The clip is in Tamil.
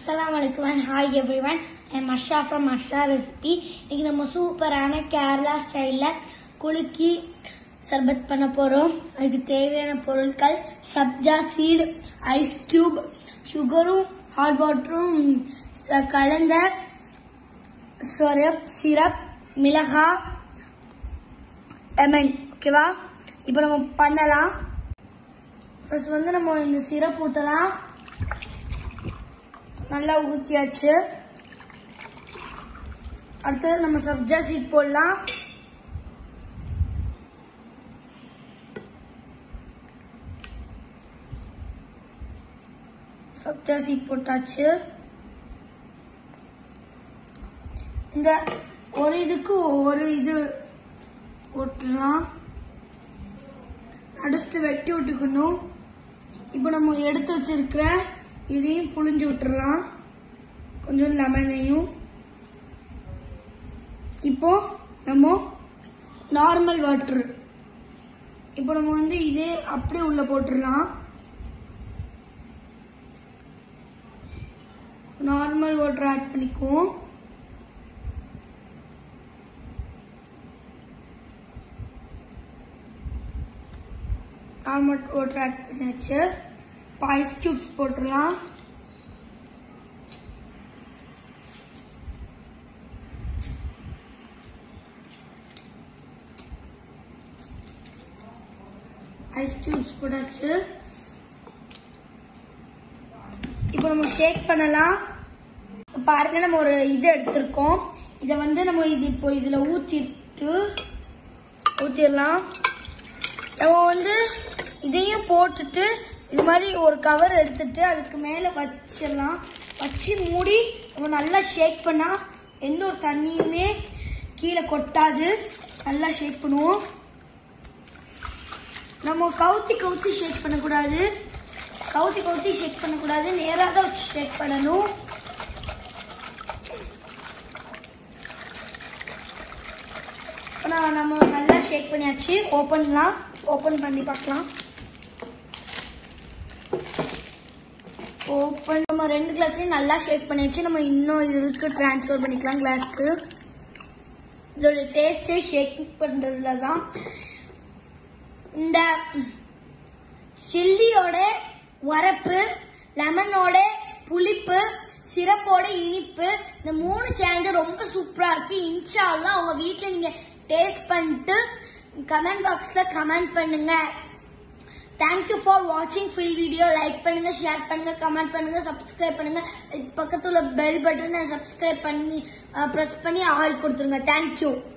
அஸ்ஸலாமு அலைக்கும் and hi everyone I'm Asha from Asha recipe இன்னைக்கு நம்ம சூப்பரான கேரளா ஸ்டைலில் குலுக்கி சர்பத் பண்ண போகிறோம் அதுக்கு தேவையான பொருட்கள் சப்ஜா சீடு ஐஸ் கியூப் சுகரும் ஹாட் வாட்டரும் கலந்த சிரப் சிரப் மிளகா லெமன் ஓகேவா இப்போ நம்ம பண்ணலாம் ஃபர்ஸ்ட் வந்து நம்ம இந்த சிரப் ஊற்றலாம் நல்லா ஊற்றியாச்சு அடுத்தது நம்ம சப்ஜா சீட் போடலாம் சப்ஜா சீட் போட்டாச்சு இந்த ஒரு இதுக்கு ஒரு இது போட்டுலாம் அடுத்து வெட்டி விட்டுக்கணும் இப்போ நம்ம எடுத்து வச்சிருக்கிற இதையும் புழிஞ்சு விட்டுறலாம் கொஞ்சம் லெமனையும் இப்போ நம்ம நார்மல் வாட்டர் இப்போ நம்ம வந்து இதே அப்படியே உள்ள போட்டுடலாம் நார்மல் வாட்டர் ஆட் பண்ணிக்குவோம் நார்மல் வாட்டர் ஆட் பண்ணியாச்சு இப்போ ஐஸ் கியூப்ஸ் போட்டுடலாம் ஐஸ் கியூப்ஸ் போட்டாச்சு இப்போ நம்ம ஷேக் பண்ணலாம் பாருங்க நம்ம ஒரு இது எடுத்திருக்கோம் இதை வந்து நம்ம இது இப்போ இதுல ஊத்திட்டு ஊத்திடலாம் நம்ம வந்து இதையும் போட்டுட்டு இது மாதிரி ஒரு கவர் எடுத்துட்டு அதுக்கு மேல வச்சிடலாம் வச்சு மூடி நம்ம நல்லா ஷேக் பண்ணா எந்த ஒரு தண்ணியுமே கீழே கொட்டாது நல்லா ஷேக் பண்ணுவோம் நம்ம கவுத்தி கவுத்தி ஷேக் பண்ணக்கூடாது கவுத்தி கவுத்தி ஷேக் பண்ணக்கூடாது நேராக தான் வச்சு ஷேக் பண்ணணும் நான் நம்ம நல்லா ஷேக் பண்ணியாச்சு ஓப்பன்லாம் ஓப்பன் பண்ணி பார்க்கலாம் ஓப்பன் நம்ம ரெண்டு கிளாஸ்லயும் நல்லா ஷேக் பண்ணியாச்சு நம்ம இன்னும் இதுக்கு ட்ரான்ஸ்ஃபர் பண்ணிக்கலாம் கிளாஸ்க்கு இதோட டேஸ்டே ஷேக் பண்றதுல தான் இந்த சில்லியோட உரப்பு லெமனோட புளிப்பு சிரப்போட இனிப்பு இந்த மூணு சேர்ந்து ரொம்ப சூப்பரா இருக்கு இன்ஷால்லாம் உங்க வீட்ல நீங்க டேஸ்ட் பண்ணிட்டு கமெண்ட் பாக்ஸ்ல கமெண்ட் பண்ணுங்க தேங்க்யூ ஃபார் வாட்சிங் ஃபுல் வீடியோ லைக் பண்ணுங்க ஷேர் பண்ணுங்க கமெண்ட் பண்ணுங்க சப்ஸ்கிரைப் பண்ணுங்க பக்கத்துல பெல் பட்டனை சப்ஸ்கிரைப் பண்ணி ப்ரெஸ் பண்ணி ஆல் கொடுத்துருங்க தேங்க்யூ